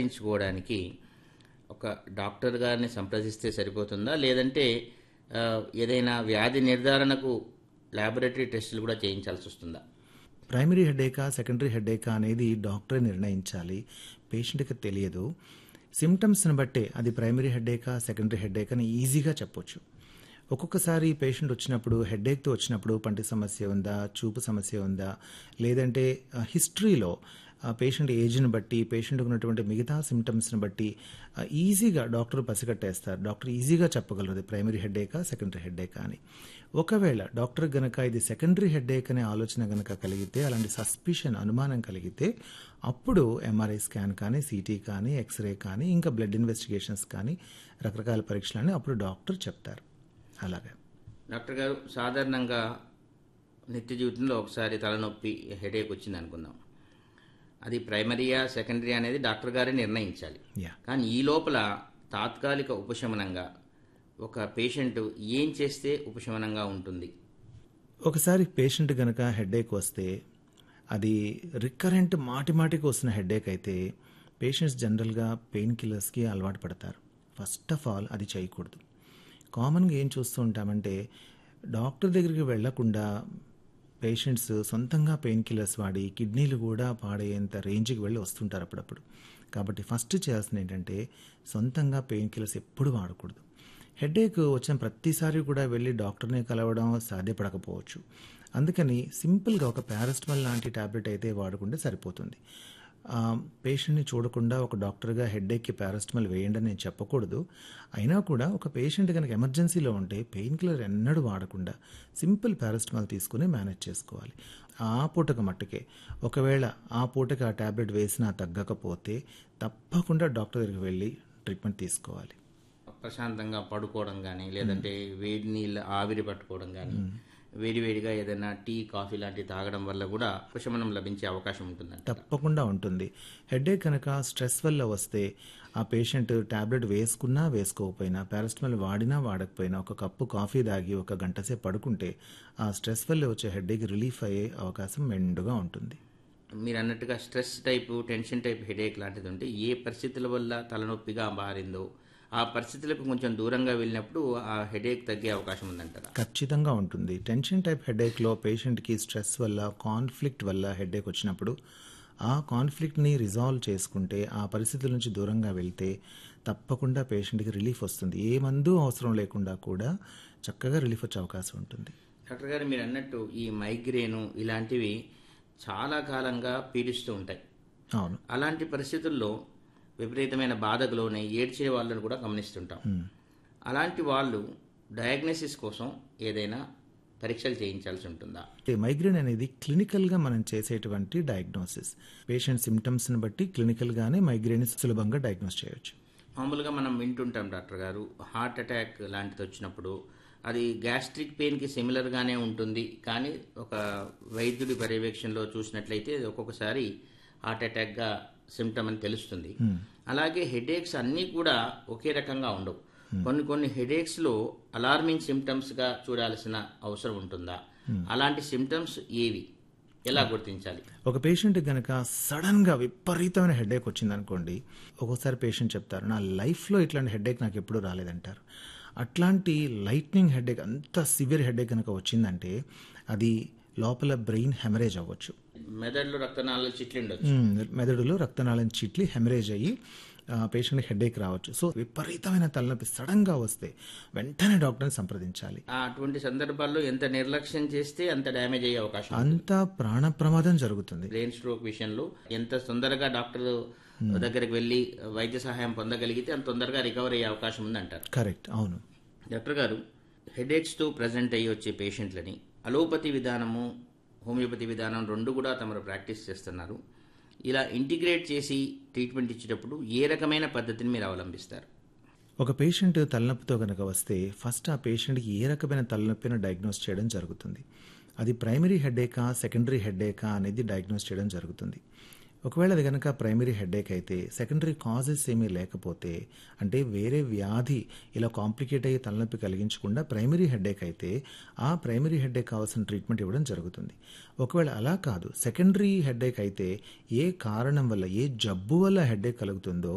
నిర్ధారించుకోవడానికి ఒక డాక్టర్ గారిని సంప్రదిస్తే సరిపోతుందా లేదంటే ఆ, ఏదైనా వ్యాధి నిర్ధారణకు ల్యాబొరేటరీ టెస్టులు కూడా చేయించాల్సి వస్తుందా ప్రైమరీ హెడేకా సెకండరీ హెడేకా అనేది డాక్టరే నిర్ణయించాలి పేషెంట్కి తెలియదు సిమ్టమ్స్ని బట్టే అది ప్రైమరీ హెడేకా సెకండరీ హెడేక్ అని ఈజీగా చెప్పొచ్చు ఒక్కొక్కసారి పేషెంట్ వచ్చినప్పుడు హెడేక్తో వచ్చినప్పుడు పంటి సమస్య ఉందా చూపు సమస్య ఉందా లేదంటే ఆ, హిస్టరీలో ఆ పేషెంట్ ఏజ్ని బట్టి పేషెంట్కి ఉన్నటువంటి మిగతా సిమ్టమ్స్ని బట్టి ఆ, ఈజీగా డాక్టర్ పసిగట్టేస్తారు డాక్టర్ ఈజీగా చెప్పగలరు ప్రైమరీ హెడేకా సెకండరీ హెడేకా అని ఒకవేళ డాక్టర్ గనక ఇది సెకండరీ హెడేక్ అనే ఆలోచన గనక కలిగితే అలాంటి సస్పిషన్ అనుమానం కలిగితే అప్పుడు ఎంఆర్ఐ స్కాన్ కానీ సిటీ కానీ ఎక్స్రే కానీ ఇంకా బ్లడ్ ఇన్వెస్టిగేషన్స్ కానీ రకరకాల పరీక్షలని అప్పుడు డాక్టర్ చెప్తారు అలాగే డాక్టర్ గారు సాధారణంగా నిత్య జీవితంలో ఒకసారి తలనొప్పి హెడేక్ వచ్చింది అనుకుందాం అది ప్రైమరీయా సెకండరీ అనేది డాక్టర్ గారే నిర్ణయించాలి యా కానీ ఈ లోపల తాత్కాలిక ఉపశమనంగా ఒక పేషెంట్ ఏం చేస్తే ఉపశమనంగా ఉంటుంది ఒకసారి పేషెంట్ గనక హెడేక్ వస్తే అది రికరెంట్ మాటి మాటికి వస్తున్న హెడేక్ అయితే పేషెంట్స్ జనరల్గా పెయిన్ కిల్లర్స్కి అలవాటు పడతారు ఫస్ట్ ఆఫ్ ఆల్ అది చేయకూడదు కామన్గా ఏం చూస్తూ ఉంటామంటే డాక్టర్ దగ్గరికి వెళ్లకుండా పేషెంట్స్ సొంతంగా పెయిన్ కిల్లర్స్ వాడి కిడ్నీలు కూడా పాడయ్యేంత రేంజ్కి వెళ్ళి వస్తుంటారు అప్పుడప్పుడు కాబట్టి ఫస్ట్ చేయాల్సింది ఏంటంటే సొంతంగా పెయిన్ కిల్లర్స్ ఎప్పుడు వాడకూడదు హెడేక్ వచ్చిన ప్రతిసారి కూడా వెళ్ళి డాక్టర్ని కలవడం సాధ్యపడకపోవచ్చు అందుకని సింపుల్గా ఒక పారాస్టమాల్ లాంటి టాబ్లెట్ అయితే వాడుకుంటే సరిపోతుంది ఆ, పేషెంట్ని చూడకుండా ఒక డాక్టర్గా హెడేక్కి పారాస్టమాల్ వేయండి అని నేను చెప్పకూడదు అయినా కూడా ఒక పేషెంట్ కనుక ఎమర్జెన్సీలో ఉంటే పెయిన్ కిల్లర్ ఎన్నడూ వాడకుండా సింపుల్ పారాస్టమాల్ తీసుకుని మేనేజ్ చేసుకోవాలి ఆ పూటకు మట్టుకే ఒకవేళ ఆ పూటకి ఆ టాబ్లెట్ వేసినా తగ్గకపోతే తప్పకుండా డాక్టర్ దగ్గరికి వెళ్ళి ట్రీట్మెంట్ తీసుకోవాలి ప్రశాంతంగా పడుకోవడం కానీ లేదంటే వేడి నీళ్ళు ఆవిరి పట్టుకోవడం కానీ వేడివేడిగా ఏదైనా టీ కాఫీ లాంటివి తాగడం వల్ల కూడా ఉపశమనం లభించే అవకాశం ఉంటుందంట తప్పకుండా ఉంటుంది హెడేక్ కనుక స్ట్రెస్ వల్ల వస్తే ఆ పేషెంట్ టాబ్లెట్ వేసుకున్నా వేసుకోకపోయినా పారాస్టమాల్ వాడినా వాడకపోయినా ఒక కప్పు కాఫీ తాగి ఒక గంట సేపు పడుకుంటే ఆ స్ట్రెస్ వల్ల వచ్చే హెడేక్ రిలీఫ్ అయ్యే అవకాశం మెండుగా ఉంటుంది మీరు అన్నట్టుగా stress type tension type headache లాంటిది ఉంటే ఏ పరిస్థితుల వల్ల తలనొప్పిగా మారిందో ఆ పరిస్థితులకు కొంచెం దూరంగా వెళ్ళినప్పుడు ఆ హెడేక్ తగ్గే అవకాశం ఉందంటారా ఖచ్చితంగా ఉంటుంది టెన్షన్ టైప్ హెడేక్లో పేషెంట్కి స్ట్రెస్ వల్ల కాన్ఫ్లిక్ట్ వల్ల హెడేక్ వచ్చినప్పుడు ఆ కాన్ఫ్లిక్ట్ని రిజాల్వ్ చేసుకుంటే ఆ పరిస్థితుల నుంచి దూరంగా వెళ్తే తప్పకుండా పేషెంట్కి రిలీఫ్ వస్తుంది ఏ మందు అవసరం లేకుండా కూడా చక్కగా రిలీఫ్ వచ్చే అవకాశం ఉంటుంది డాక్టర్ గారు మీరు అన్నట్టు ఈ మైగ్రేను ఇలాంటివి చాలా కాలంగా పీడిస్తూ ఉంటాయి అవును అలాంటి పరిస్థితుల్లో విపరీతమైన బాధకు లోనే ఏడ్చే వాళ్ళని కూడా గమనిస్తుంటాం అలాంటి వాళ్ళు డయాగ్నోసిస్ కోసం ఏదైనా పరీక్షలు చేయించాల్సి ఉంటుందా అంటే మైగ్రేన్ అనేది క్లినికల్గా మనం చేసేటువంటి డయాగ్నోసిస్ పేషెంట్ సిమ్టమ్స్ని బట్టి క్లినికల్గానే మైగ్రేన్ సులభంగా డయాగ్నోస్ చేయొచ్చు మామూలుగా మనం వింటుంటాం డాక్టర్ గారు హార్ట్ అటాక్ లాంటిది వచ్చినప్పుడు అది గ్యాస్ట్రిక్ పెయిన్కి సిమిలర్గానే ఉంటుంది కానీ ఒక వైద్యుడి పర్యవేక్షణలో చూసినట్లయితే అది ఒక్కొక్కసారి హార్ట్ అటాక్గా సిమ్టమ్ అని తెలుస్తుంది అలాగే హెడేక్స్ అన్నీ కూడా ఒకే రకంగా ఉండవు కొన్ని కొన్ని హెడేక్స్లో అలార్మింగ్ సిమ్టమ్స్గా చూడాల్సిన అవసరం ఉంటుందా అలాంటి సిమ్టమ్స్ ఏవి ఎలా గుర్తించాలి ఒక పేషెంట్ కనుక సడన్గా విపరీతమైన హెడేక్ వచ్చిందనుకోండి ఒక్కోసారి పేషెంట్ చెప్తారు నా లైఫ్లో ఇట్లాంటి హెడేక్ నాకు ఎప్పుడూ రాలేదంటారు అట్లాంటి లైట్నింగ్ హెడేక్ అంత సివియర్ హెడేక్ కనుక వచ్చిందంటే అది లోపల బ్రెయిన్ హెమరేజ్ అవ్వచ్చు మెదడులో రక్తనాళాలు చిట్లిండొచ్చు మ్మ్. మెదడులో రక్తనాళం చిట్లి హెమరేజ్ అయ్యి పేషెంట్కి హెడేక్ రావచ్చు సో విపరీతమైన తలనొప్పి సడన్గా వస్తే వెంటనే డాక్టర్ని సంప్రదించాలి ఆ అటువంటి సందర్భాల్లో ఎంత నిర్లక్ష్యం చేస్తే అంత డ్యామేజ్ అయ్యే అవకాశం ఉంది. అంత ప్రాణ ప్రమాదం జరుగుతుంది బ్రెయిన్ స్ట్రోక్ విషయంలో ఎంత తొందరగా డాక్టర్ దగ్గరికి వెళ్ళి వైద్య సహాయం పొందగలిగితే అంత తొందరగా రికవర్ అయ్యే అవకాశం ఉందంటారు కరెక్ట్ అవును డాక్టర్ గారు హెడేక్స్తో ప్రజెంట్ అయ్యి వచ్చే పేషెంట్లని అలోపతి విధానము హోమియోపతి విధానం రెండు కూడా తమరు ప్రాక్టీస్ చేస్తున్నారు ఇలా ఇంటిగ్రేట్ చేసి ట్రీట్మెంట్ ఇచ్చేటప్పుడు ఏ రకమైన పద్ధతిని మీరు అవలంబిస్తారు ఒక పేషెంట్ తలనొప్పితో కనుక వస్తే ఫస్ట్ ఆ పేషెంట్కి ఏ రకమైన తలనొప్పిని డయాగ్నోస్ చేయడం జరుగుతుంది అది ప్రైమరీ హెడేకా సెకండరీ హెడేకా అనేది డయాగ్నోస్ చేయడం జరుగుతుంది ఒకవేళ అది కనుక ప్రైమరీ హెడేక్ అయితే సెకండరీ కాజెస్ ఏమీ లేకపోతే అంటే వేరే వ్యాధి ఇలా కాంప్లికేట్ అయ్యి తలనొప్పి కలిగించకుండా ప్రైమరీ హెడేక్ అయితే ఆ ప్రైమరీ హెడేక్ కావాల్సిన ట్రీట్మెంట్ ఇవ్వడం జరుగుతుంది ఒకవేళ అలా కాదు సెకండరీ హెడేక్ అయితే ఏ కారణం వల్ల ఏ జబ్బు వల్ల హెడేక్ కలుగుతుందో